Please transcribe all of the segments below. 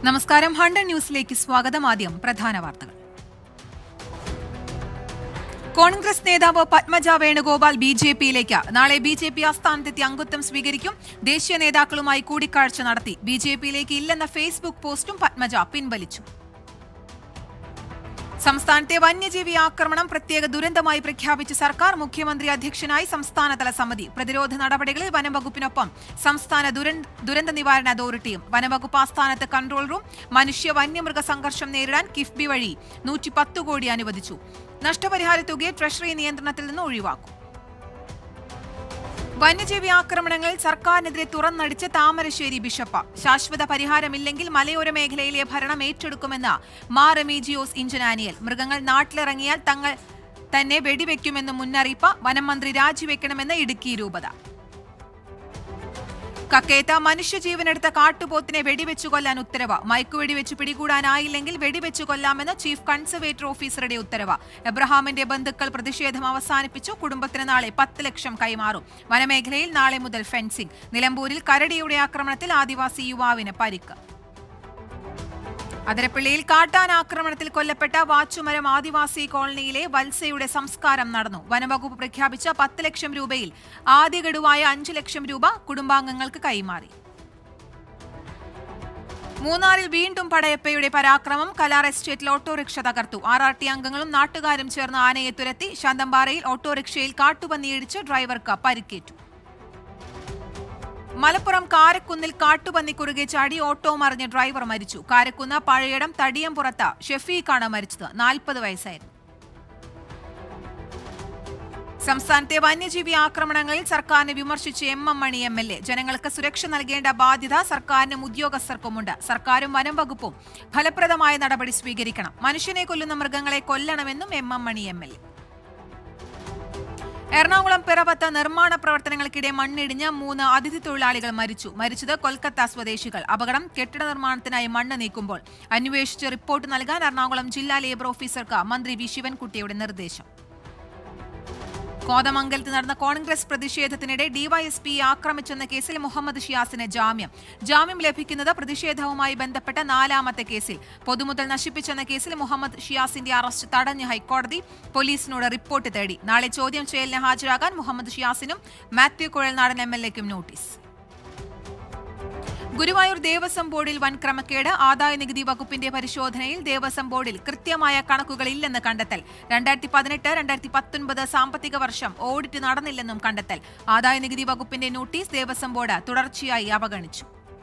നമസ്കാരം ഹണ്ടൻ ന്യൂസിലേക്ക് സ്വാഗതം ആദ്യം പ്രധാന വാർത്തകൾ കോൺഗ്രസ് നേതാവ് പത്മജ വേണുഗോപാൽ ബി ജെ പിയിലേക്ക് നാളെ ബി ജെ പി ആസ്ഥാനത്തെത്തി അംഗത്വം സ്വീകരിക്കും ദേശീയ നേതാക്കളുമായി കൂടിക്കാഴ്ച നടത്തി ബി ജെ പിയിലേക്ക് ഇല്ലെന്ന ഫേസ്ബുക്ക് പോസ്റ്റും പത്മജ പിൻവലിച്ചു സംസ്ഥാനത്തെ വന്യജീവി ആക്രമണം പ്രത്യേക ദുരന്തമായി പ്രഖ്യാപിച്ച സർക്കാർ മുഖ്യമന്ത്രി അധ്യക്ഷനായി സംസ്ഥാനതല സമിതി പ്രതിരോധ നടപടികളിൽ വനംവകുപ്പിനൊപ്പം സംസ്ഥാന ദുരന്ത ദുരന്ത നിവാരണ അതോറിറ്റിയും വനംവകുപ്പ് ആസ്ഥാനത്ത് കൺട്രോൾ റൂം മനുഷ്യ വന്യമൃഗ സംഘർഷം നേരിടാൻ കിഫ്ബി വഴി നൂറ്റി പത്ത് കോടി അനുവദിച്ചു നഷ്ടപരിഹാര തുകയെ ട്രഷറി നിയന്ത്രണത്തിൽ നിന്ന് ഒഴിവാക്കും വന്യജീവി ആക്രമണങ്ങളിൽ സർക്കാരിനെതിരെ തുറന്നടിച്ച് താമരശ്ശേരി ബിഷപ്പ് ശാശ്വത പരിഹാരമില്ലെങ്കിൽ മലയോര മേഖലയിലെ ഭരണം ഏറ്റെടുക്കുമെന്ന് മാർ റെമീജിയോസ് ഇഞ്ചനാനിയൽ മൃഗങ്ങൾ നാട്ടിലിറങ്ങിയാൽ തങ്ങൾ തന്നെ വെടിവെക്കുമെന്ന് മുന്നറിയിപ്പ് വനം മന്ത്രി രാജിവെക്കണമെന്ന് ഇടുക്കി രൂപത കക്കേത്ത മനുഷ്യജീവനെടുത്ത കാട്ടുപോത്തിനെ വെടിവെച്ചു കൊല്ലാൻ ഉത്തരവ് മയക്കുവെടിവെച്ച് പിടികൂടാനായില്ലെങ്കിൽ വെടിവെച്ചു കൊല്ലാമെന്ന് ചീഫ് കൺസർവേറ്റർ ഓഫീസറുടെ ഉത്തരവ് എബ്രഹാമിന്റെ ബന്ധുക്കൾ പ്രതിഷേധം അവസാനിപ്പിച്ചു കുടുംബത്തിന് നാളെ പത്ത് ലക്ഷം കൈമാറും വനമേഖലയിൽ നാളെ മുതൽ ഫെൻസിംഗ് നിലമ്പൂരിൽ കരടിയുടെ ആക്രമണത്തിൽ ആദിവാസി യുവാവിന് പരിക്ക് അതിരപ്പള്ളിയിൽ കാട്ടാൻ ആക്രമണത്തിൽ കൊല്ലപ്പെട്ട വാച്ചുമരം ആദിവാസി കോളനിയിലെ വത്സയുടെ സംസ്കാരം നടന്നു വനവകുപ്പ് പ്രഖ്യാപിച്ച പത്ത് ലക്ഷം രൂപയിൽ ആദ്യ ഗഡുവായ അഞ്ചു ലക്ഷം രൂപ കുടുംബാംഗങ്ങൾക്ക് കൈമാറി മൂന്നാറിൽ വീണ്ടും പടയപ്പയുടെ പരാക്രമം കലാർ എസ്റ്റേറ്റിൽ ഓട്ടോറിക്ഷ തകർത്തു ആർ ആർ ടി അംഗങ്ങളും നാട്ടുകാരും ചേർന്ന് ആനയെ തുരത്തി ശാന്തമ്പാറയിൽ ഓട്ടോറിക്ഷയിൽ കാട്ടുപന്നിയിടിച്ച് ഡ്രൈവർക്ക് പരിക്കേറ്റു മലപ്പുറം കാരക്കുന്നിൽ കാട്ടുപന്നി കുറുകെ ചാടി ഓട്ടോ മറിഞ്ഞ ഡ്രൈവർ മരിച്ചു കാരക്കുന്ന് പഴയടം തടിയംപുറത്ത് ഷെഫീഖാണ് മരിച്ചത് നാൽപ്പത് വയസ്സായിരുന്നു സംസ്ഥാനത്തെ വന്യജീവി ആക്രമണങ്ങളിൽ സർക്കാരിനെ വിമർശിച്ച് M M Mani M L A ജനങ്ങൾക്ക് സുരക്ഷ നൽകേണ്ട ബാധ്യത സർക്കാരിനും ഉദ്യോഗസ്ഥർക്കുമുണ്ട് സർക്കാരും വനം വകുപ്പും ഫലപ്രദമായ നടപടി സ്വീകരിക്കണം മനുഷ്യനെ കൊല്ലുന്ന മൃഗങ്ങളെ കൊല്ലണമെന്നും M M Mani M L A Ernakulam പിറവത്ത് നിർമ്മാണ പ്രവർത്തനങ്ങൾക്കിടെ മണ്ണിടിഞ്ഞ് മൂന്ന് അതിഥി തൊഴിലാളികൾ മരിച്ചു മരിച്ചത് കൊൽക്കത്ത സ്വദേശികൾ അപകടം കെട്ടിട നിർമ്മാണത്തിനായി മണ്ണ് നീക്കുമ്പോൾ അന്വേഷിച്ച് റിപ്പോർട്ട് നൽകാൻ എറണാകുളം ജില്ലാ ലേബർ ഓഫീസർക്ക് മന്ത്രി വി ശിവൻകുട്ടിയുടെ നിർദ്ദേശം കോതമംഗലത്ത് നടന്ന കോൺഗ്രസ് പ്രതിഷേധത്തിനിടെ ഡിവൈഎസ്പിയെ ആക്രമിച്ചെന്ന കേസിൽ മുഹമ്മദ് ഷിയാസിന് ജാമ്യം ജാമ്യം ലഭിക്കുന്നത് പ്രതിഷേധവുമായി ബന്ധപ്പെട്ട നാലാമത്തെ കേസിൽ പൊതുമുതൽ നശിപ്പിച്ചെന്ന കേസിൽ മുഹമ്മദ് ഷിയാസിന്റെ അറസ്റ്റ് തടഞ്ഞ് ഹൈക്കോടതി പോലീസിനോട് റിപ്പോർട്ട് തേടി നാളെ ചോദ്യം ചെയ്യലിന് ഹാജരാകാൻ മുഹമ്മദ് ഷിയാസിനും മാത്യു കുഴൽനാടൻ എം എൽ എക്കും നോട്ടീസ് ഗുരുവായൂർ ദേവസ്വം ബോർഡിൽ വൻ ക്രമക്കേട് ആദായ നികുതി വകുപ്പിന്റെ പരിശോധനയിൽ ദേവസ്വം ബോർഡിൽ കൃത്യമായ കണക്കുകൾ ഇല്ലെന്ന് കണ്ടെത്തൽ രണ്ടായിരത്തി പതിനെട്ട് രണ്ടായിരത്തി പത്തൊൻപത് സാമ്പത്തിക വർഷം ഓഡിറ്റ് നടന്നില്ലെന്നും കണ്ടെത്തൽ ആദായ നികുതി വകുപ്പിന്റെ നോട്ടീസ് ദേവസ്വം ബോർഡ് തുടർച്ചയായി അവഗണിച്ചു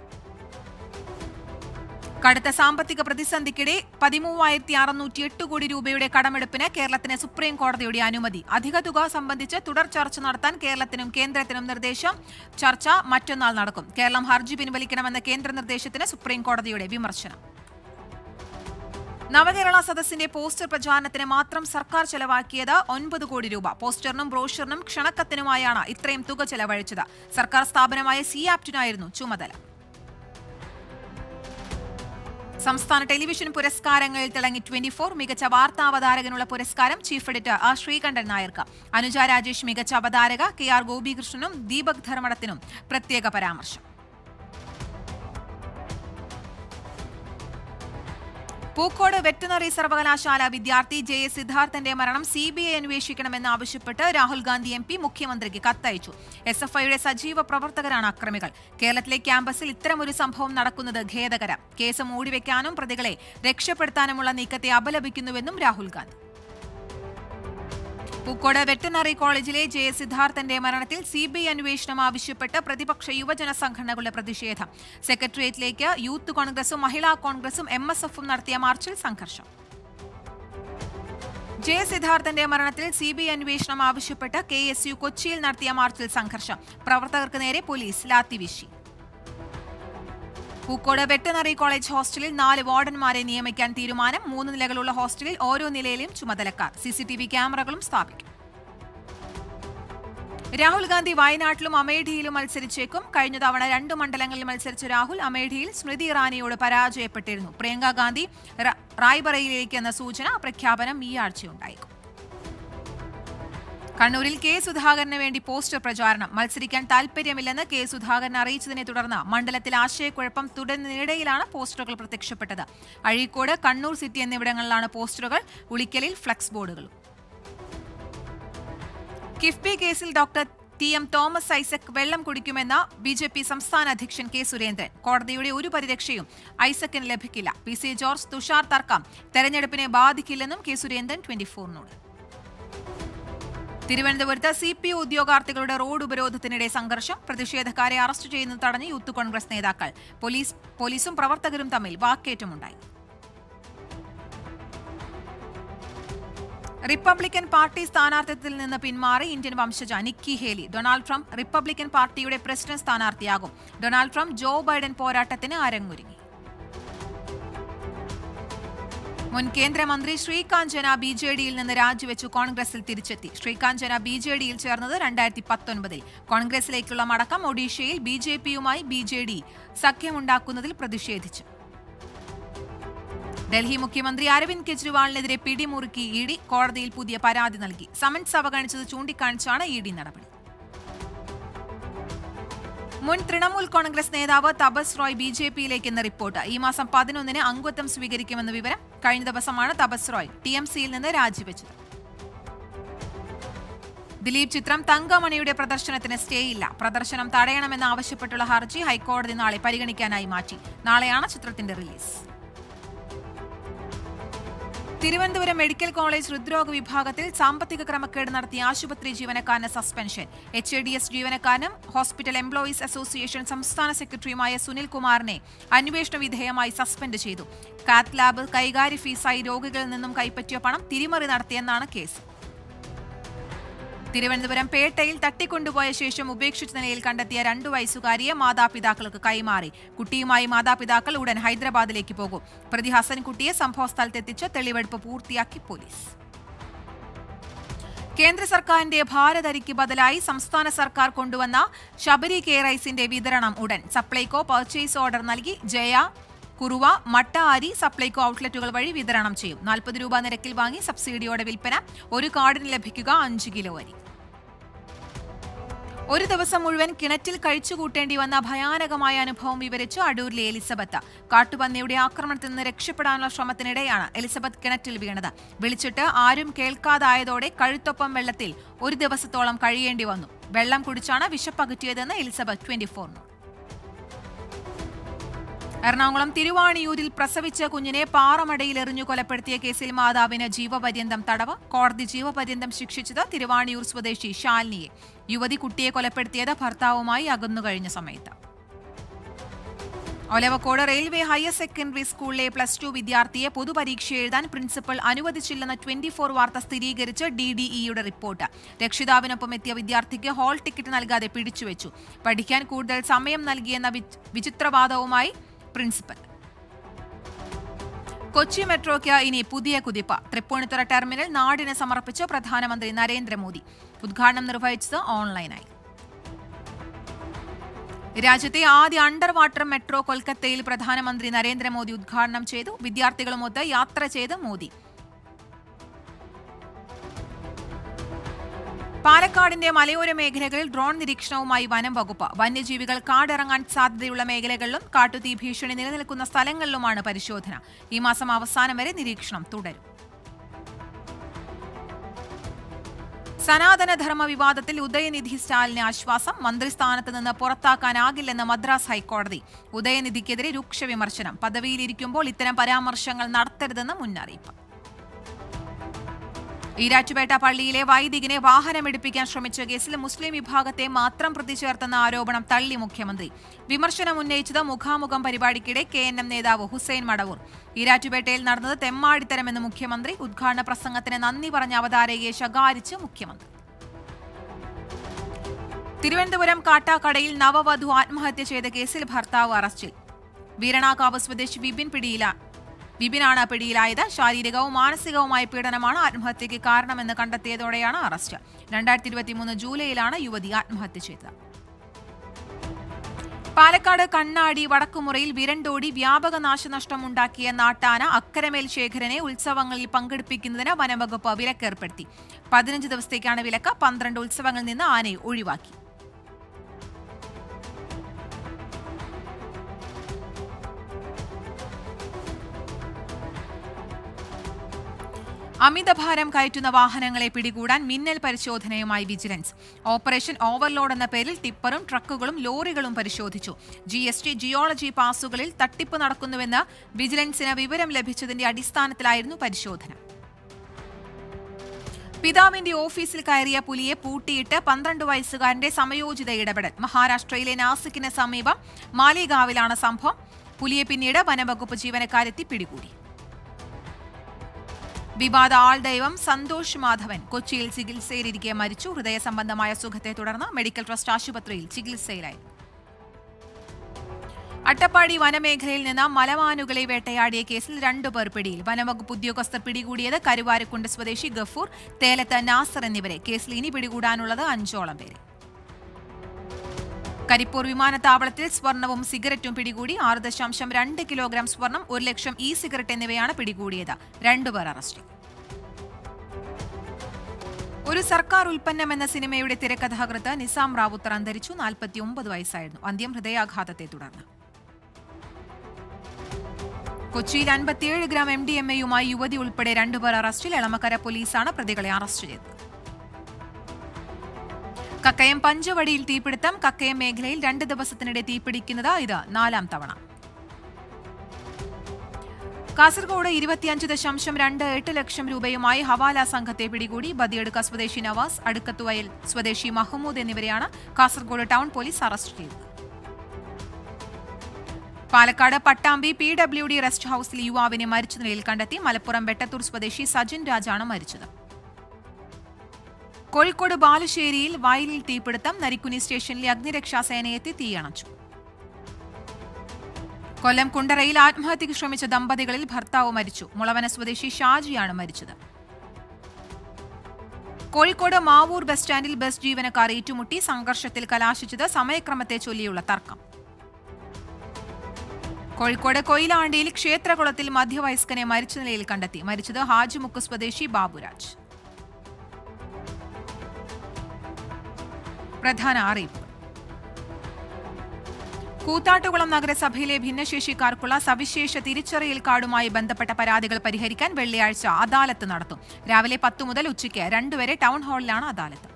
കടുത്ത സാമ്പത്തിക പ്രതിസന്ധിക്കിടെ പതിമൂവായിരത്തി അറുന്നൂറ്റി എട്ട് കോടി രൂപയുടെ കടമെടുപ്പിന് കേരളത്തിന് സുപ്രീം കോടതിയുടെ അനുമതി അധിക തുക സംബന്ധിച്ച് തുടർ ചർച്ച നടത്താൻ കേരളത്തിനും കേന്ദ്രത്തിനും നിർദ്ദേശം ചർച്ച മറ്റന്നാൾ നടക്കും കേരളം ഹർജി പിൻവലിക്കണമെന്ന കേന്ദ്ര നിർദ്ദേശത്തിന് സുപ്രീം കോടതിയുടെ വിമർശനം നവകേരള സദസ്സിന്റെ പോസ്റ്റർ പ്രചാരണത്തിന് മാത്രം സർക്കാർ ചെലവാക്കിയത് ഒൻപത് കോടി രൂപ പോസ്റ്ററിനും ബ്രോഷറിനും ക്ഷണക്കത്തിനുമായാണ് ഇത്രയും തുക ചെലവഴിച്ചത് സർക്കാർ സ്ഥാപനമായ സി ആപ്റ്റിനായിരുന്നു ചുമതല സംസ്ഥാന ടെലിവിഷൻ പുരസ്കാരങ്ങളിൽ തിളങ്ങി ട്വന്റി ഫോർ മികച്ച വാർത്താവതാരകനുള്ള പുരസ്കാരം ചീഫ് എഡിറ്റർ ആർ ശ്രീകണ്ഠൻ നായർക്ക് അനുജ രാജേഷ് മികച്ച അവതാരക കെ ആർ ഗോപികൃഷ്ണനും ദീപക് ധർമ്മടത്തിനും പ്രത്യേക പരാമർശം പൂക്കോട് വെറ്ററിനറി സർവകലാശാല വിദ്യാർത്ഥി ജെ എസ് സിദ്ധാർത്ഥന്റെ മരണം സി ബി ഐ അന്വേഷിക്കണമെന്ന് ആവശ്യപ്പെട്ട് രാഹുൽ ഗാന്ധി എം പി മുഖ്യമന്ത്രിക്ക് കത്തയച്ചു എസ് എഫ് ഐയുടെ സജീവ പ്രവർത്തകരാണ് അക്രമികൾ കേരളത്തിലെ ക്യാമ്പസിൽ ഇത്തരമൊരു സംഭവം നടക്കുന്നത് ഖേദകരം കേസ് മൂടിവെക്കാനും പ്രതികളെ രക്ഷപ്പെടുത്താനുമുള്ള നീക്കത്തെ അപലപിക്കുന്നുവെന്നും രാഹുൽ ഗാന്ധി പൂക്കോട് വെറ്ററിനറി കോളേജിലെ ജെ എസ് സിദ്ധാർത്ഥന്റെ മരണത്തിൽ സി ബി ഐ അന്വേഷണം ആവശ്യപ്പെട്ട് പ്രതിപക്ഷ യുവജന സംഘടനകളുടെ പ്രതിഷേധം സെക്രട്ടേറിയറ്റിലേക്ക് യൂത്ത് കോൺഗ്രസും മഹിളാ കോൺഗ്രസും എം എസ് എഫും നടത്തിയ മാർച്ചിൽ സംഘർഷം ജെ സിദ്ധാർത്ഥന്റെ മരണത്തിൽ സി ബി ഐ അന്വേഷണം ആവശ്യപ്പെട്ട് കെ എസ് യു കൊച്ചിയിൽ നടത്തിയ മാർച്ചിൽ സംഘർഷം പ്രവർത്തകർക്ക് നേരെ പോലീസ് ലാത്തിവീശി പൂക്കോട് വെറ്ററിനറി കോളേജ് ഹോസ്റ്റലിൽ നാല് വാർഡന്മാരെ നിയമിക്കാൻ തീരുമാനം മൂന്ന് നിലകളുള്ള ഹോസ്റ്റലിൽ ഓരോ നിലയിലെയും ചുമതലക്കാർ സിസിടിവി ക്യാമറകളും സ്ഥാപിക്കും രാഹുൽ ഗാന്ധി വയനാട്ടിലും അമേഠിയിലും മത്സരിച്ചേക്കും കഴിഞ്ഞ തവണ രണ്ട് മണ്ഡലങ്ങളിൽ മത്സരിച്ച രാഹുൽ അമേഠിയിൽ സ്മൃതി ഇറാനിയോട് പരാജയപ്പെട്ടിരുന്നു പ്രിയങ്ക ഗാന്ധി റ- റായ്ബറയിലേക്ക് എന്ന സൂചന പ്രഖ്യാപനം ഈ ആഴ്ചയുണ്ടായേക്കും കണ്ണൂരിൽ കെ സുധാകരന് വേണ്ടി പോസ്റ്റർ പ്രചാരണം മത്സരിക്കാൻ താൽപര്യമില്ലെന്ന് കെ സുധാകരൻ അറിയിച്ചതിനെ തുടർന്ന് മണ്ഡലത്തിൽ ആശയക്കുഴപ്പം തുടരുന്നതിനിടയിലാണ് പോസ്റ്ററുകൾ പ്രത്യക്ഷപ്പെട്ടത് അഴീക്കോട് കണ്ണൂർ സിറ്റി എന്നിവിടങ്ങളിലാണ് പോസ്റ്ററുകൾ ഉളിക്കലിൽ ഫ്ലക്സ് ബോർഡുകളും കിഫ്ബി കേസിൽ doctor T M Thomas Isaac വെള്ളം കുടിക്കുമെന്ന ബി ജെ പി സംസ്ഥാന അധ്യക്ഷൻ കെ സുരേന്ദ്രൻ കോടതിയുടെ ഒരു പരിരക്ഷയും ഐസക്കിന് ലഭിക്കില്ല പി സി ജോർജ് തുഷാർ തർക്കം തെരഞ്ഞെടുപ്പിനെ ബാധിക്കില്ലെന്നും കെ സുരേന്ദ്രൻ ട്വന്റി ഫോറിനോട് തിരുവനന്തപുരത്ത് സി പി യു ഉദ്യോഗാർത്ഥികളുടെ റോഡ് ഉപരോധത്തിനിടെ സംഘർഷം പ്രതിഷേധക്കാരെ അറസ്റ്റ് ചെയ്യുന്നത് തടഞ്ഞ് യൂത്ത് കോൺഗ്രസ് നേതാക്കൾ പോലീസ് പോലീസും പ്രവർത്തകരും തമ്മിൽ വാക്കേറ്റമുണ്ടായി റിപ്പബ്ലിക്കൻ പാർട്ടി സ്ഥാനാർത്ഥിത്വത്തിൽ നിന്ന് പിന്മാറി ഇന്ത്യൻ വംശജ Nikki Haley Donald Trump Republican പാർട്ടിയുടെ പ്രസിഡന്റ് സ്ഥാനാർത്ഥിയാകും ഡൊണാൾഡ് ട്രംപ് ജോ ബൈഡൻ പോരാട്ടത്തിന് അരങ്ങൊരുങ്ങി മുൻ കേന്ദ്രമന്ത്രി ശ്രീകാന്ത് ജന ബി ജെ ഡിയിൽ നിന്ന് രാജിവെച്ചു കോൺഗ്രസിൽ തിരിച്ചെത്തി ശ്രീകാന്ത് ജന ബി ജെ ഡിയിൽ ചേർന്നത് രണ്ടായിരത്തി പത്തൊൻപതിൽ കോൺഗ്രസിലേക്കുള്ള മടക്കം ഒഡീഷയിൽ ബി ജെ പിയുമായി ബി ജെ ഡി സഖ്യമുണ്ടാക്കുന്നതിൽ പ്രതിഷേധിച്ചു ഡൽഹി മുഖ്യമന്ത്രി അരവിന്ദ് കെജ്രിവാളിനെതിരെ പിടിമുറുക്കി ഇ ഡി കോടതിയിൽ പുതിയ പരാതി നൽകി സമൻസ് അവഗണിച്ചത് ചൂണ്ടിക്കാണിച്ചാണ് ഇ ഡി നടപടി മുൻ തൃണമൂൽ കോൺഗ്രസ് നേതാവ് തപസ് റോയ് ബി ജെ പിയിലേക്ക് എന്ന റിപ്പോർട്ട് ഈ മാസം പതിനൊന്നിന് അംഗത്വം സ്വീകരിക്കുമെന്ന വിവരം കഴിഞ്ഞ ദിവസമാണ് തപസ് റോയ് ടി എം സിയിൽ നിന്ന് രാജിവെച്ചത് ദിലീപ് ചിത്രം തങ്കമണിയുടെ പ്രദർശനത്തിന് സ്റ്റേ ഇല്ല പ്രദർശനം തടയണമെന്ന് ആവശ്യപ്പെട്ടുള്ള ഹർജി ഹൈക്കോടതി നാളെ പരിഗണിക്കാനായി മാറ്റി നാളെയാണ് ചിത്രത്തിന്റെ റിലീസ് തിരുവനന്തപുരം മെഡിക്കൽ കോളേജ് ഹൃദ്രോഗ വിഭാഗത്തിൽ സാമ്പത്തിക ക്രമക്കേട് നടത്തിയ ആശുപത്രി ജീവനക്കാരന് suspension H A D S ജീവനക്കാരനും ഹോസ്പിറ്റൽ എംപ്ലോയീസ് അസോസിയേഷൻ സംസ്ഥാന സെക്രട്ടറിയുമായ സുനിൽ കുമാറിനെ അന്വേഷണ വിധേയമായി സസ്പെൻഡ് ചെയ്തു കാത്ത് ലാബ് കൈകാര്യ ഫീസായി രോഗികളിൽ നിന്നും കൈപ്പറ്റിയ പണം തിരിമറി നടത്തിയെന്നാണ് കേസ് തിരുവനന്തപുരം പേട്ടയിൽ തട്ടിക്കൊണ്ടുപോയ ശേഷം ഉപേക്ഷിച്ച നിലയിൽ കണ്ടെത്തിയ രണ്ടു വയസ്സുകാരിയെ മാതാപിതാക്കൾക്ക് കൈമാറി കുട്ടിയുമായി മാതാപിതാക്കൾ ഉടൻ ഹൈദരാബാദിലേക്ക് പോകും പ്രതി ഹസൻകുട്ടിയെ സംഭവ സ്ഥലത്തെത്തിച്ച് തെളിവെടുപ്പ് പൂർത്തിയാക്കി പോലീസ് കേന്ദ്ര സർക്കാരിന്റെ ഭാരതരിക്ക് ബദലായി സംസ്ഥാന സർക്കാർ കൊണ്ടുവന്ന ശബരി കെ റൈസിന്റെ വിതരണം ഉടൻ സപ്ലൈകോ പർച്ചേസ് ഓർഡർ നൽകി ജയ കുറുവ മട്ട അരി സപ്ലൈകോ ഔട്ട്ലെറ്റുകൾ വഴി വിതരണം ചെയ്യും നാൽപ്പത് രൂപ നിരക്കിൽ വാങ്ങി സബ്സിഡിയോടെ വിൽപ്പന ഒരു കാർഡിന് ലഭിക്കുക അഞ്ച് കിലോ അരി ഒരു ദിവസം മുഴുവൻ കിണറ്റിൽ കഴിച്ചുകൂട്ടേണ്ടി വന്ന ഭയാനകമായ അനുഭവം വിവരിച്ചു അടൂരിലെ എലിസബത്ത് കാട്ടുപന്നിയുടെ ആക്രമണത്തിൽ നിന്ന് രക്ഷപ്പെടാനുള്ള ശ്രമത്തിനിടെയാണ് എലിസബത്ത് കിണറ്റിൽ വീണത് വിളിച്ചിട്ട് ആരും കേൾക്കാതായതോടെ കഴുത്തൊപ്പം വെള്ളത്തിൽ ഒരു ദിവസത്തോളം കഴിയേണ്ടി വന്നു വെള്ളം കുടിച്ചാണ് വിശപ്പകറ്റിയതെന്ന് എലിസബത്ത് ട്വന്റി ഫോറിനോട് എറണാകുളം തിരുവാണിയൂരിൽ പ്രസവിച്ച കുഞ്ഞിനെ പാറമടയിൽ എറിഞ്ഞു കൊലപ്പെടുത്തിയ കേസിൽ മാതാവിന് ജീവപര്യന്തം തടവ് കോടതി ജീവപര്യന്തം ശിക്ഷിച്ചത് തിരുവാണിയൂർ സ്വദേശി ശാലിനിയെ യുവതി കുട്ടിയെ കൊലപ്പെടുത്തിയത് ഭർത്താവുമായി അകന്നുകഴിഞ്ഞ സമയത്ത് ഒലവക്കോട് റെയിൽവേ ഹയർ സെക്കൻഡറി സ്കൂളിലെ പ്ലസ് ടു വിദ്യാർത്ഥിയെ പൊതുപരീക്ഷ എഴുതാൻ പ്രിൻസിപ്പൽ അനുവദിച്ചില്ലെന്ന ട്വന്റി ഫോർ വാർത്ത സ്ഥിരീകരിച്ച് ഡി ഡി ഇയുടെ റിപ്പോർട്ട് രക്ഷിതാവിനൊപ്പം എത്തിയ വിദ്യാർത്ഥിക്ക് ഹാൾ ടിക്കറ്റ് നൽകാതെ പിടിച്ചുവെച്ചു പഠിക്കാൻ കൂടുതൽ സമയം നൽകിയെന്ന വി- വിചിത്രവാദവുമായി പ്രിൻസിപ്പൽ കൊച്ചി മെട്രോയ്ക്ക് ഇനി പുതിയ കുതിപ്പ് തൃപ്പൂണിത്തുറ ടെർമിനൽ നാടിന് സമർപ്പിച്ച് പ്രധാനമന്ത്രി നരേന്ദ്രമോദി ഉദ്ഘാടനം നിർവഹിച്ചത് ഓൺലൈനായി രാജ്യത്തെ ആദ്യ അണ്ടർ വാട്ടർ മെട്രോ കൊൽക്കത്തയിൽ പ്രധാനമന്ത്രി നരേന്ദ്രമോദി ഉദ്ഘാടനം ചെയ്തു വിദ്യാർത്ഥികളുമൊത്ത് യാത്ര ചെയ്ത് മോദി പാലക്കാടിന്റെ മലയോര മേഖലകളിൽ ഡ്രോൺ നിരീക്ഷണവുമായി വനം വകുപ്പ് വന്യജീവികൾ കാടിറങ്ങാൻ സാധ്യതയുള്ള മേഖലകളിലും കാട്ടുതീ ഭീഷണി നിലനിൽക്കുന്ന സ്ഥലങ്ങളിലുമാണ് പരിശോധന ഈ മാസം അവസാനം വരെ നിരീക്ഷണം തുടരും സനാതനധർമ്മ വിവാദത്തിൽ ഉദയനിധി സ്റ്റാലിന് ആശ്വാസം മന്ത്രിസ്ഥാനത്ത് നിന്ന് പുറത്താക്കാനാകില്ലെന്ന് മദ്രാസ് ഹൈക്കോടതി ഉദയനിധിക്കെതിരെ രൂക്ഷ വിമർശനം പദവിയിലിരിക്കുമ്പോൾ ഇത്തരം പരാമർശങ്ങൾ നടത്തരുതെന്ന് മുന്നറിയിപ്പ് ഈരാറ്റുപേട്ട പള്ളിയിലെ വൈദികനെ വാഹനമെടുപ്പിക്കാൻ ശ്രമിച്ച കേസിൽ മുസ്ലിം വിഭാഗത്തെ മാത്രം പ്രതി ചേർത്തെന്ന ആരോപണം തള്ളി മുഖ്യമന്ത്രി വിമർശനം ഉന്നയിച്ചത് മുഖാമുഖം പരിപാടിക്കിടെ കെ എൻ എം നേതാവ് ഹുസൈൻ മടവൂർ ഈരാറ്റുപേട്ടയിൽ നടന്നത് തെമ്മാടിത്തരമെന്ന് മുഖ്യമന്ത്രി ഉദ്ഘാടന പ്രസംഗത്തിന് നന്ദി പറഞ്ഞ അവതാരകയെ ശകാരിച്ച് മുഖ്യമന്ത്രി തിരുവനന്തപുരം കാട്ടാക്കടയിൽ നവവധു ആത്മഹത്യ ചെയ്ത കേസിൽ ഭർത്താവ് അറസ്റ്റിൽ വീരണാകാവ് സ്വദേശി വിപിൻ പിടിയില വിപിനാണ് പിടിയിലായത് ശാരീരികവും മാനസികവുമായ പീഡനമാണ് ആത്മഹത്യയ്ക്ക് കാരണമെന്ന് കണ്ടെത്തിയതോടെയാണ് അറസ്റ്റ് രണ്ടായിരത്തി ഇരുപത്തിമൂന്ന് ജൂലൈയിലാണ് യുവതി ആത്മഹത്യ ചെയ്തത് പാലക്കാട് കണ്ണാടി വടക്കുമുറയിൽ വിരണ്ടോടി വ്യാപക നാശനഷ്ടമുണ്ടാക്കിയ നാട്ടാന അക്കരമേൽ ശേഖരനെ ഉത്സവങ്ങളിൽ പങ്കെടുപ്പിക്കുന്നതിന് വനംവകുപ്പ് വിലക്കേർപ്പെടുത്തി പതിനഞ്ച് ദിവസത്തേക്കാണ് വിലക്ക് പന്ത്രണ്ട് ഉത്സവങ്ങളിൽ നിന്ന് ആനയെ ഒഴിവാക്കി അമിതഭാരം കയറ്റുന്ന വാഹനങ്ങളെ പിടികൂടാൻ മിന്നൽ പരിശോധനയുമായി വിജിലൻസ് ഓപ്പറേഷൻ ഓവർലോഡ് എന്ന പേരിൽ ടിപ്പറും ട്രക്കുകളും ലോറികളും പരിശോധിച്ചു ജി എസ് ടി ജിയോളജി പാസുകളിൽ തട്ടിപ്പ് നടക്കുന്നുവെന്ന് വിജിലൻസിന് വിവരം ലഭിച്ചതിന്റെ അടിസ്ഥാനത്തിലായിരുന്നു പരിശോധന പിതാവിന്റെ ഓഫീസിൽ കയറിയ പുലിയെ പൂട്ടിയിട്ട് പന്ത്രണ്ട് വയസ്സുകാരന്റെ സമയോചിത ഇടപെടൽ മഹാരാഷ്ട്രയിലെ നാസിക്കിന് സമീപം മാലിഗാവിലാണ് സംഭവം പുലിയെ പിന്നീട് വനംവകുപ്പ് ജീവനക്കാരെത്തി പിടികൂടി വിവാദ ആൾദൈവം സന്തോഷ് മാധവൻ കൊച്ചിയിൽ ചികിത്സയിലിരിക്കെ മരിച്ചു ഹൃദയ സംബന്ധമായ സുഖത്തെ തുടർന്ന് മെഡിക്കൽ ട്രസ്റ്റ് ആശുപത്രിയിൽ ചികിത്സയിലായി അട്ടപ്പാടി വനമേഖലയിൽ നിന്ന് മലമാനുകളെ വേട്ടയാടിയ കേസിൽ രണ്ടുപേർ പിടിയിൽ വനംവകുപ്പ് ഉദ്യോഗസ്ഥർ പിടികൂടിയത് കരുവാരക്കുണ്ട് സ്വദേശി ഗഫൂർ തേലത്ത് നാസർ എന്നിവരെ കേസിൽ ഇനി പിടികൂടാനുള്ളത് അഞ്ചോളം പേരെ കരിപ്പൂർ വിമാനത്താവളത്തിൽ സ്വർണവും സിഗരറ്റും പിടികൂടി ആറ് ദശാംശം രണ്ട് കിലോഗ്രാം സ്വർണം ഒരു ലക്ഷം ഇ സിഗരറ്റ് എന്നിവയാണ് പിടികൂടിയത് രണ്ടുപേർ അറസ്റ്റിൽ ഒരു സർക്കാർ ഉൽപ്പന്നം എന്ന സിനിമയുടെ തിരക്കഥാകൃത്ത് നിസാം റാവുത്തർ അന്തരിച്ചു നാൽപ്പത്തിയൊമ്പത് വയസ്സായിരുന്നു അന്ത്യം ഹൃദയാഘാതത്തെ തുടർന്ന് കൊച്ചിയിൽ അൻപത്തിയേഴ് ഗ്രാം എം ഡി എം എയുമായി യുവതി ഉൾപ്പെടെ രണ്ടുപേർ അറസ്റ്റിൽ എളമക്കര പോലീസാണ് പ്രതികളെ അറസ്റ്റ് ചെയ്തത് കക്കയം പഞ്ചവടിയിൽ തീപിടുത്തം കക്കയം മേഖലയിൽ രണ്ട് ദിവസത്തിനിടെ തീപിടിക്കുന്നത് ഇത് നാലാം തവണ കാസർഗോഡ് ഇരുപത്തിയഞ്ച് ദശാംശം രണ്ട് എട്ട് ലക്ഷം രൂപയുമായി ഹവാല സംഘത്തെ പിടികൂടി ബദിയടുക്ക സ്വദേശി നവാസ് അടുക്കത്തുവയൽ സ്വദേശി മഹമ്മൂദ് എന്നിവരെയാണ് കാസർഗോഡ് ടൗൺ പോലീസ് അറസ്റ്റ് ചെയ്തത് Palakkad Pattambi P W D rest ഹൌസിൽ യുവാവിനെ മരിച്ച നിലയിൽ കണ്ടെത്തി മലപ്പുറം വെട്ടത്തൂർ സ്വദേശി സജിൻ രാജാണ് മരിച്ചത് കോഴിക്കോട് ബാലുശ്ശേരിയിൽ വയലിൽ തീപിടുത്തം നരിക്കുനി സ്റ്റേഷനിലെ അഗ്നിരക്ഷാ സേനയെത്തി തീയണച്ചു കൊല്ലം കുണ്ടറയിൽ ആത്മഹത്യയ്ക്ക് ശ്രമിച്ച ദമ്പതികളിൽ ഭർത്താവ് മരിച്ചു മുളവന സ്വദേശി ഷാജിയാണ് മരിച്ചത് കോഴിക്കോട് മാവൂർ ബസ് സ്റ്റാൻഡിൽ ബസ് ജീവനക്കാർ ഏറ്റുമുട്ടി സംഘർഷത്തിൽ കലാശിച്ചത് സമയക്രമത്തെ ചൊല്ലിയുള്ള തർക്കം കോഴിക്കോട് കൊയിലാണ്ടിയിൽ ക്ഷേത്രകുളത്തിൽ മധ്യവയസ്കനെ മരിച്ച നിലയിൽ കണ്ടെത്തി മരിച്ചത് ഹാജിമുക്ക് സ്വദേശി ബാബുരാജ് പ്രധാന അറിയിപ്പ് കൂത്താട്ടുകുളം നഗരസഭയിലെ ഭിന്നശേഷിക്കാർക്കുള്ള സവിശേഷ തിരിച്ചറിയൽ കാർഡുമായി ബന്ധപ്പെട്ട പരാതികൾ പരിഹരിക്കാൻ വെള്ളിയാഴ്ച അദാലത്ത് നടത്തും രാവിലെ പത്തു മുതൽ ഉച്ചയ്ക്ക് രണ്ടുവരെ ടൗൺ ഹാളിലാണ് അദാലത്ത്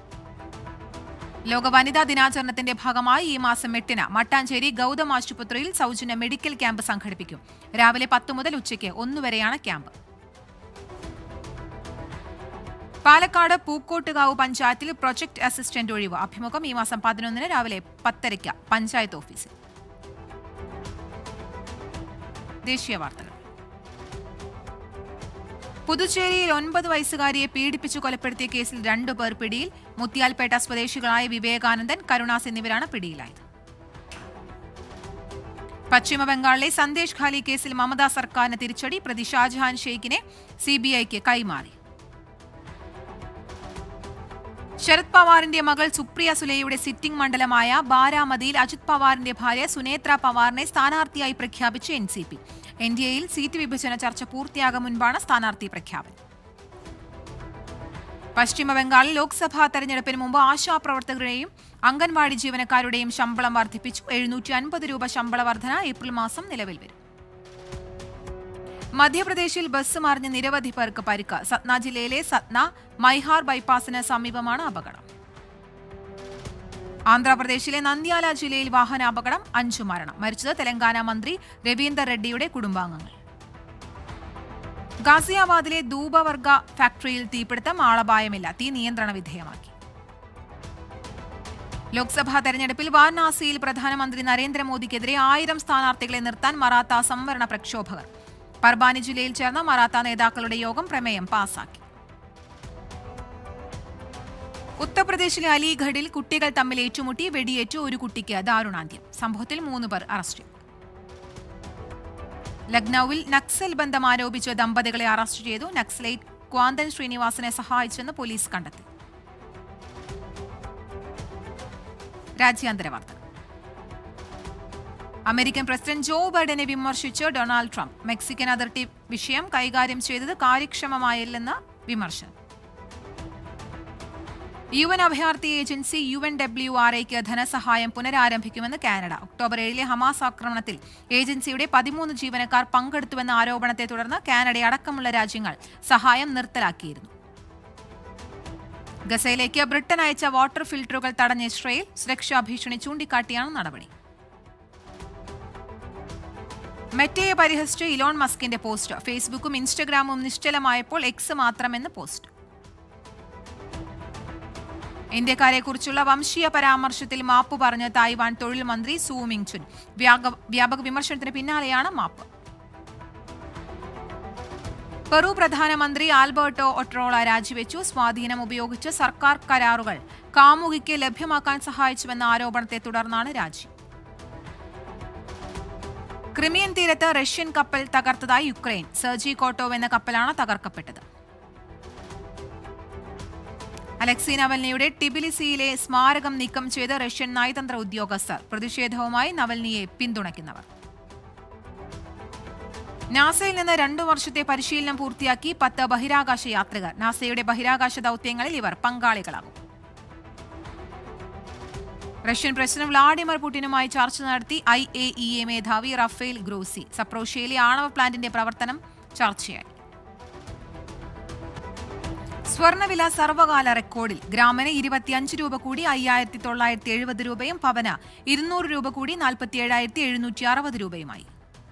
ലോക വനിതാ ദിനാചരണത്തിന്റെ ഭാഗമായി ഈ മാസം എട്ടിന് മട്ടാഞ്ചേരി ഗൗതം ആശുപത്രിയിൽ സൗജന്യ മെഡിക്കൽ ക്യാമ്പ് സംഘടിപ്പിക്കും രാവിലെ പത്ത് മുതൽ ഉച്ചയ്ക്ക് ഒന്നുവരെയാണ് ക്യാമ്പ് പാലക്കാട് പൂക്കോട്ടുകാവ് പഞ്ചായത്തിൽ പ്രൊജക്ട് അസിസ്റ്റന്റ് ഒഴിവ് അഭിമുഖം ഈ മാസം പതിനൊന്നിന് രാവിലെ പത്തരയ്ക്ക് പഞ്ചായത്ത് ഓഫീസിൽ ദേശീയ വാർത്തകൾ പുതുച്ചേരിയിൽ ഒൻപത് വയസ്സുകാരിയെ പീഡിപ്പിച്ചു കൊലപ്പെടുത്തിയ കേസിൽ രണ്ടുപേർ പിടിയിൽ മുത്തിയാൽപേട്ട സ്വദേശികളായ വിവേകാനന്ദൻ കരുണാസ് എന്നിവരാണ് പിടിയിലായത് പശ്ചിമ ബംഗാളിലെ സന്ദേശ് ഖാലി കേസിൽ മമതാ സർക്കാരിന് തിരിച്ചടി പ്രതി ഷാജഹാൻ ഷെയ്ഖിനെ സിബിഐക്ക് കൈമാറി ശരത് പവാറിന്റെ മകൾ സുപ്രിയ സുലെയുടെ സിറ്റിംഗ് മണ്ഡലമായ ബാരാമതിയിൽ അജിത് പവാറിന്റെ ഭാര്യ സുനേത്ര പവാറിനെ സ്ഥാനാർത്ഥിയായി പ്രഖ്യാപിച്ച് N C P N D എയിൽ സീറ്റ് വിഭജന ചർച്ച പൂർത്തിയാകും മുൻപാണ് സ്ഥാനാർത്ഥി പ്രഖ്യാപനം പശ്ചിമ ബംഗാളിൽ ലോക്സഭാ തെരഞ്ഞെടുപ്പിന് മുമ്പ് ആശാപ്രവർത്തകരുടെയും അംഗൻവാടി ജീവനക്കാരുടെയും ശമ്പളം വർദ്ധിപ്പിച്ചു എഴുന്നൂറ്റി അൻപത് രൂപ ശമ്പള വർധന ഏപ്രിൽ മാസം നിലവിൽ വരും മധ്യപ്രദേശിൽ ബസ് മറിഞ്ഞ് നിരവധി പേർക്ക് പരിക്ക് സത്ന ജില്ലയിലെ സത്ന മൈഹാർ ബൈപ്പാസിന് സമീപമാണ് അപകടം ആന്ധ്രാപ്രദേശിലെ നന്ദ്യാല ജില്ലയിൽ വാഹനാപകടം അഞ്ചു മരണം മരിച്ചത് തെലങ്കാന മന്ത്രി രവീന്ദർ റെഡ്ഡിയുടെ കുടുംബാംഗങ്ങൾ ഗാസിയാബാദിലെ ധൂപവർഗ ഫാക്ടറിയിൽ തീപിടുത്തം ആളപായമില്ല തീ നിയന്ത്രണ വിധേയമാക്കി ലോക്സഭാ തെരഞ്ഞെടുപ്പിൽ വാരണാസിയിൽ പ്രധാനമന്ത്രി നരേന്ദ്രമോദിക്കെതിരെ ആയിരം സ്ഥാനാർത്ഥികളെ നിർത്താൻ മറാത്ത സംവരണ പ്രക്ഷോഭകർ പർബാനി ജില്ലയിൽ ചേർന്ന മറാത്ത നേതാക്കളുടെ യോഗം പ്രമേയം പാസാക്കി ഉത്തർപ്രദേശിലെ അലിഗഡിൽ കുട്ടികൾ തമ്മിൽ ഏറ്റുമുട്ടി വെടിയേറ്റു ഒരു കുട്ടിക്ക് ദാരുണാന്ത്യം സംഭവത്തിൽ മൂന്ന് പേർ അറസ്റ്റ് ലക്നൌവിൽ നക്സൽ ബന്ധം ആരോപിച്ച് ദമ്പതികളെ അറസ്റ്റ് ചെയ്തു നക്സലൈറ്റ് ക്വാന്തൻ ശ്രീനിവാസനെ സഹായിച്ചെന്ന് പോലീസ് കണ്ടെത്തി രാജ്യാന്തര വാർത്തകൾ അമേരിക്കൻ പ്രസിഡന്റ് ജോ ബൈഡനെ വിമർശിച്ച് ഡൊണാൾഡ് ട്രംപ് മെക്സിക്കൻ അതിർത്തി വിഷയം കൈകാര്യം ചെയ്തത് കാര്യക്ഷമമായില്ലെന്ന് വിമർശനം യു എൻ അഭയാർത്ഥി agency U N W R ഐക്ക് ധനസഹായം പുനരാരംഭിക്കുമെന്ന് കാനഡ ഒക്ടോബർ ഏഴിലെ ഹമാസ് ആക്രമണത്തിൽ ഏജൻസിയുടെ പതിമൂന്ന് ജീവനക്കാർ പങ്കെടുത്തുവെന്ന ആരോപണത്തെ തുടർന്ന് കാനഡ അടക്കമുള്ള രാജ്യങ്ങൾ സഹായം നിർത്തലാക്കിയിരുന്നു ഗസയിലേക്ക് ബ്രിട്ടൻ അയച്ച വാട്ടർ ഫിൽട്ടറുകൾ തടഞ്ഞ ഇസ്രയേൽ സുരക്ഷാ ഭീഷണി ചൂണ്ടിക്കാട്ടിയാണ് നടപടി മെറ്റയെ പരിഹസിച്ച് ഇലോൺ മസ്കിന്റെ പോസ്റ്റ് ഫേസ്ബുക്കും ഇൻസ്റ്റഗ്രാമും നിശ്ചലമായപ്പോൾ എക്സ് മാത്രമെന്ന് പോസ്റ്റ് ഇന്ത്യക്കാരെക്കുറിച്ചുള്ള വംശീയ പരാമർശത്തിൽ മാപ്പ് പറഞ്ഞ തായ്വാൻ തൊഴിൽ മന്ത്രി സൂ മിങ് ചുൻ വ്യാഗ- വ്യാപക വിമർശനത്തിന് പിന്നാലെയാണ് മാപ്പ് പെറു പ്രധാനമന്ത്രി ആൽബർട്ടോ ഒട്രോള രാജിവെച്ചു സ്വാധീനം ഉപയോഗിച്ച് സർക്കാർ കരാറുകൾ കാമുകിക്ക് ലഭ്യമാക്കാൻ സഹായിച്ചുവെന്ന ആരോപണത്തെ തുടർന്നാണ് രാജി ക്രിമിയൻ തീരത്ത് റഷ്യൻ കപ്പൽ തകർത്തതായി യുക്രൈൻ സെർജി കോട്ടോവ് എന്ന കപ്പലാണ് തകർക്കപ്പെട്ടത് അലക്സി നവൽനിയുടെ ടിബിലിസിയിലെ സ്മാരകം നീക്കം ചെയ്ത് റഷ്യൻ നയതന്ത്ര ഉദ്യോഗസ്ഥർ പ്രതിഷേധവുമായി നവൽനിയെ പിന്തുണയ്ക്കുന്നവർ നാസയിൽ നിന്ന് രണ്ടു വർഷത്തെ പരിശീലനം പൂർത്തിയാക്കി പത്ത് ബഹിരാകാശ യാത്രികർ നാസയുടെ ബഹിരാകാശ ദൗത്യങ്ങളിൽ ഇവർ പങ്കാളികളാകും റഷ്യൻ പ്രസിഡന്റ് വ്ളാഡിമിർ പുടിനുമായി ചർച്ച നടത്തി ഐ എ ഇ എ മേധാവി റഫേൽ ഗ്രോസി സപ്രോഷ്യയിലെ ആണവ പ്ലാന്റിന്റെ പ്രവർത്തനം ചർച്ചയായി സ്വർണ്ണവില സർവകാല റെക്കോർഡിൽ ഗ്രാമിന് ഇരുപത്തിയഞ്ച് രൂപ കൂടി അയ്യായിരത്തി തൊള്ളായിരത്തി എഴുപത് രൂപയും പവന് ഇരുന്നൂറ് രൂപ കൂടി നാൽപ്പത്തി ഏഴായിരത്തി എഴുന്നൂറ്റി അറുപത് രൂപയുമായി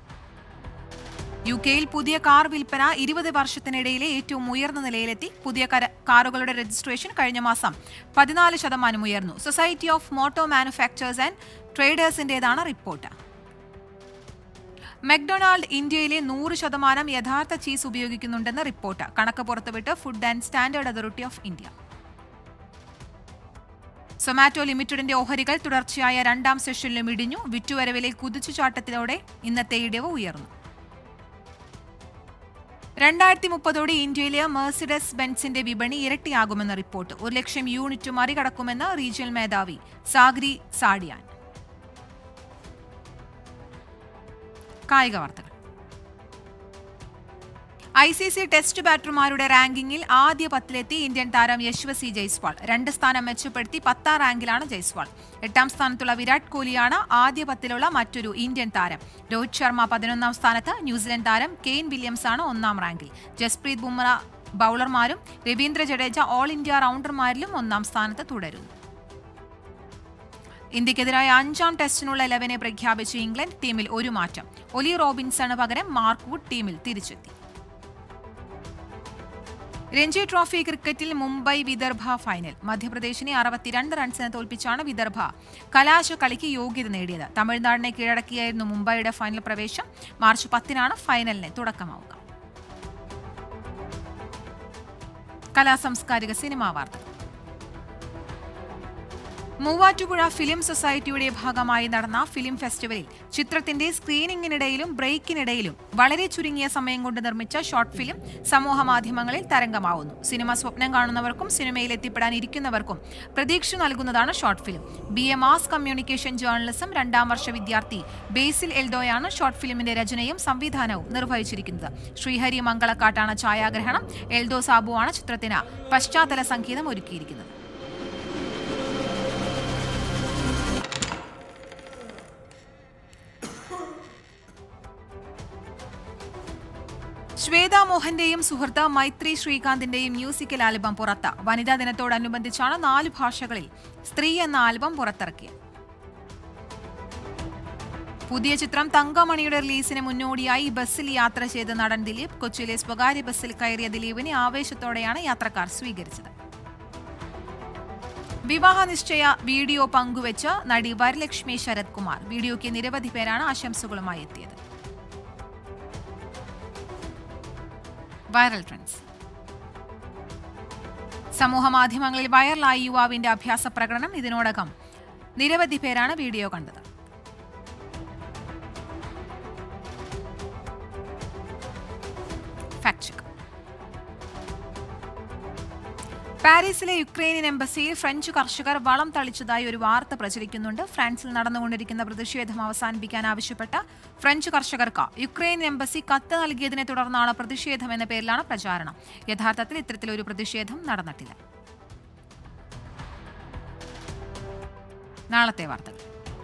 യു കെയിൽ പുതിയ കാർ വിൽപ്പന ഇരുപത് വർഷത്തിനിടയിലെ ഏറ്റവും ഉയർന്ന നിലയിലെത്തി പുതിയ കര- കാറുകളുടെ രജിസ്ട്രേഷൻ കഴിഞ്ഞ മാസം പതിനാല് ശതമാനം ഉയർന്നു society of motor manufacturers and ട്രേഡേഴ്സിന്റേതാണ് റിപ്പോർട്ട് മെക്ഡൊണാൾഡ് ഇന്ത്യയിലെ നൂറ് ശതമാനം യഥാർത്ഥ ചീസ് ഉപയോഗിക്കുന്നുണ്ടെന്ന് റിപ്പോർട്ട് കണക്ക് പുറത്തുവിട്ട് food and standard authority of India Zomato ലിമിറ്റഡിന്റെ ഓഹരികൾ തുടർച്ചയായ രണ്ടാം സെഷനിലും ഇടിഞ്ഞു വിറ്റുവരവിലെ കുതിച്ചുചാട്ടത്തിലൂടെ ഇന്നത്തെ ഇടിവ് ഉയർന്നു രണ്ടായിരത്തി മുപ്പതോടെ ഇന്ത്യയിലെ മെർസിഡസ് ബെൻസിന്റെ വിപണി ഇരട്ടിയാകുമെന്ന റിപ്പോർട്ട് ഒരു ലക്ഷം യൂണിറ്റ് മറികടക്കുമെന്ന് റീജിയണൽ മേധാവി സാഗ്രി സാഡിയാൻ കായിക വാർത്തകൾ ഐ സി സി ടെസ്റ്റ് ബാറ്റർമാരുടെ റാങ്കിങ്ങിൽ ആദ്യ പത്തിലെത്തി ഇന്ത്യൻ താരം യശ്വസി ജയ്സ്വാൾ രണ്ട് സ്ഥാനം മെച്ചപ്പെടുത്തി പത്താം റാങ്കിലാണ് ജയ്സ്വാൾ എട്ടാം സ്ഥാനത്തുള്ള വിരാട് കോഹ്ലിയാണ് ആദ്യ പത്തിലുള്ള മറ്റൊരു ഇന്ത്യൻ താരം രോഹിത് ശർമ്മ പതിനൊന്നാം സ്ഥാനത്ത് ന്യൂസിലൻഡ് താരം കെയ്ൻ വില്യംസ് ആണ് ഒന്നാം റാങ്കിൽ ജസ്പ്രീത് ബുംറ ബൌളർമാരും രവീന്ദ്ര ജഡേജ ഓൾ ഇന്ത്യ റൗണ്ടർമാരിലും ഒന്നാം സ്ഥാനത്ത് തുടരുന്നു ഇന്ത്യക്കെതിരായ അഞ്ചാം ടെസ്റ്റിനുള്ള ഇലവനെ പ്രഖ്യാപിച്ച ഇംഗ്ലണ്ട് ടീമിൽ ഒരു മാറ്റം ഒലി റോബിൻസണ് പകരം മാർക്ക് വുഡ് ടീമിൽ തിരിച്ചെത്തി രഞ്ജി ട്രോഫി ക്രിക്കറ്റിൽ മുംബൈ വിദർഭ ഫൈനൽ മധ്യപ്രദേശിനെ അറുപത്തിരണ്ട് റൺസിന് തോൽപ്പിച്ചാണ് വിദർഭ കലാശ കളിക്ക് യോഗ്യത നേടിയത് തമിഴ്നാടിനെ കീഴടക്കിയായിരുന്നു മുംബൈയുടെ ഫൈനൽ പ്രവേശം മാർച്ച് പത്തിനാണ് ഫൈനലിന് തുടക്കമാവുക കലാസാംസ്കാരിക സിനിമാ വാർത്തകൾ മൂവാറ്റുപുഴ ഫിലിം സൊസൈറ്റിയുടെ ഭാഗമായി നടന്ന ഫിലിം ഫെസ്റ്റിവലിൽ ചിത്രത്തിന്റെ സ്ക്രീനിങ്ങിനിടയിലും ബ്രേക്കിനിടയിലും വളരെ ചുരുങ്ങിയ സമയം കൊണ്ട് നിർമ്മിച്ച ഷോർട്ട് ഫിലിം സമൂഹ മാധ്യമങ്ങളിൽ തരംഗമാവുന്നു സിനിമ സ്വപ്നം കാണുന്നവർക്കും സിനിമയിൽ എത്തിപ്പെടാൻ ഇരിക്കുന്നവർക്കും പ്രതീക്ഷ നൽകുന്നതാണ് short film B A mass communication journalism രണ്ടാം വർഷ വിദ്യാർത്ഥി ബേസിൽ എൽദോയാണ് ഷോർട്ട് ഫിലിമിന്റെ രചനയും സംവിധാനവും നിർവഹിച്ചിരിക്കുന്നത് ശ്രീഹരി മംഗളക്കാട്ടാണ് ഛായാഗ്രഹണം എൽദോ സാബുവാണ് ചിത്രത്തിന് പശ്ചാത്തല സംഗീതം ഒരുക്കിയിരിക്കുന്നത് ശ്വേത മോഹന്റെയും സുഹൃത്ത് മൈത്രി ശ്രീകാന്തിന്റെയും മ്യൂസിക്കൽ ആൽബം പുറത്ത് വനിതാ ദിനത്തോടനുബന്ധിച്ചാണ് നാല് ഭാഷകളിൽ സ്ത്രീ എന്ന ആൽബം പുറത്തിറക്കിയത് പുതിയ ചിത്രം തങ്കമണിയുടെ റിലീസിന് മുന്നോടിയായി ബസ്സിൽ യാത്ര ചെയ്ത നടൻ ദിലീപ് കൊച്ചിയിലെ സ്വകാര്യ ബസ്സിൽ കയറിയ ദിലീപിനെ ആവേശത്തോടെയാണ് യാത്രക്കാർ സ്വീകരിച്ചത് വിവാഹ നിശ്ചയ വീഡിയോ പങ്കുവെച്ച് നടി വരലക്ഷ്മി ശരത് കുമാർ വീഡിയോയ്ക്ക് നിരവധി പേരാണ് ആശംസകളുമായി എത്തിയത് വൈറൽ ട്രെൻഡ്സ് സമൂഹ മാധ്യമങ്ങളിൽ വൈറലായ യുവാവിന്റെ അഭ്യാസ പ്രകടനം ഇതിനോടകം നിരവധി പേരാണ് വീഡിയോ കണ്ടത് ഫാക്ട് ചെക്ക് പാരീസിലെ യുക്രൈനിയൻ എംബസിയിൽ ഫ്രഞ്ച് കർഷകർ വളം തളിച്ചതായി ഒരു വാർത്ത പ്രചരിക്കുന്നുണ്ട് ഫ്രാൻസിൽ നടന്നുകൊണ്ടിരിക്കുന്ന പ്രതിഷേധം അവസാനിപ്പിക്കാൻ ആവശ്യപ്പെട്ട ഫ്രഞ്ച് കർഷകർക്ക് യുക്രൈൻ എംബസി കത്ത് നൽകിയതിനെ തുടർന്നാണ് പ്രതിഷേധം എന്ന പേരിലാണ് പ്രചാരണം യഥാർത്ഥത്തിൽ ഇത്തരത്തിലൊരു പ്രതിഷേധം നടന്നിട്ടില്ല നാളത്തെ വാർത്തകൾ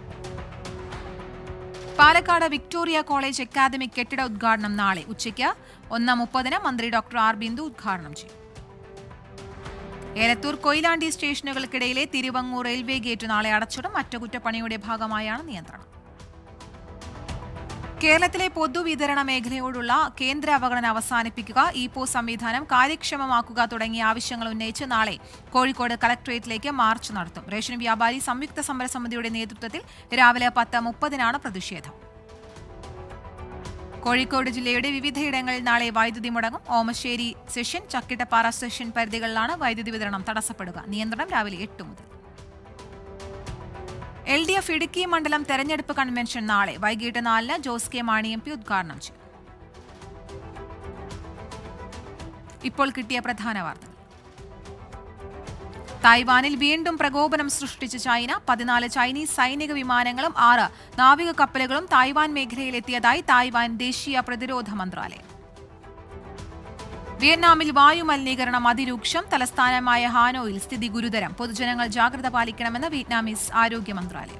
പാലക്കാട് വിക്ടോറിയ കോളേജ് അക്കാദമിക് കെട്ടിട ഉദ്ഘാടനം നാളെ ഉച്ചയ്ക്ക് ഒന്ന് മുപ്പതിന് മന്ത്രി ഡോക്ടർ ആർ ബിന്ദു ഉദ്ഘാടനം ചെയ്യും ഏലത്തൂർ കൊയിലാണ്ടി സ്റ്റേഷനുകൾക്കിടയിലെ തിരുവങ്ങൂർ റെയിൽവേ ഗേറ്റ് നാളെ അടച്ചിടും അറ്റകുറ്റപ്പണിയുടെ ഭാഗമായാണ് നിയന്ത്രണം കേരളത്തിലെ പൊതുവിതരണ മേഖലയോടുള്ള കേന്ദ്ര അവഗണന അവസാനിപ്പിക്കുക ഇ പോ സംവിധാനം കാര്യക്ഷമമാക്കുക തുടങ്ങിയ ആവശ്യങ്ങൾ ഉന്നയിച്ച് നാളെ കോഴിക്കോട് കളക്ടറേറ്റിലേക്ക് മാർച്ച് നടത്തും റേഷൻ വ്യാപാരി സംയുക്ത സമരസമിതിയുടെ നേതൃത്വത്തിൽ രാവിലെ പത്ത് മുപ്പതിനാണ് പ്രതിഷേധം കോഴിക്കോട് ജില്ലയുടെ വിവിധയിടങ്ങളിൽ നാളെ വൈദ്യുതി മുടങ്ങും ഓമശ്ശേരി സെഷൻ ചക്കിട്ടപ്പാറ സെഷൻ പരിധികളിലാണ് വൈദ്യുതി വിതരണം തടസ്സപ്പെടുക നിയന്ത്രണം രാവിലെ എട്ട് മുതൽ എൽ ഡി എഫ് ഇടുക്കി മണ്ഡലം തെരഞ്ഞെടുപ്പ് കൺവെൻഷൻ നാളെ വൈകിട്ട് നാലിന് Jose K Mani M P ഉദ്ഘാടനം ചെയ്യും ഇപ്പോൾ കിട്ടിയ പ്രധാന വാർത്തകൾ തായ്വാനിൽ വീണ്ടും പ്രകോപനം സൃഷ്ടിച്ച ചൈന പതിനാല് ചൈനീസ് സൈനിക വിമാനങ്ങളും ആറ് നാവിക കപ്പലുകളും തായ്വാൻ മേഖലയിലെത്തിയതായി തായ്വാൻ ദേശീയ പ്രതിരോധ മന്ത്രാലയം വിയറ്റ്നാമിൽ വായു മലിനീകരണം അതിരൂക്ഷം തലസ്ഥാനമായ ഹാനോയിൽ സ്ഥിതി ഗുരുതരം പൊതുജനങ്ങൾ ജാഗ്രത പാലിക്കണമെന്ന് വിയറ്റ്നാമീസ് ആരോഗ്യ മന്ത്രാലയം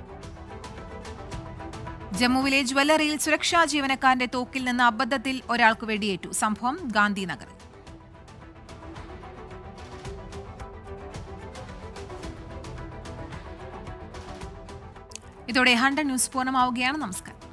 ജമ്മുവിലെ ജ്വല്ലറിയിൽ സുരക്ഷാ ജീവനക്കാരന്റെ തോക്കിൽ നിന്ന് അബദ്ധത്തിൽ ഒരാൾക്ക് വെടിയേറ്റു സംഭവം ഗാന്ധിനഗറിൽ ഇതോടെ ഹണ്ടൻ ന്യൂസ് പൂർണ്ണമാവുകയാണ് നമസ്കാരം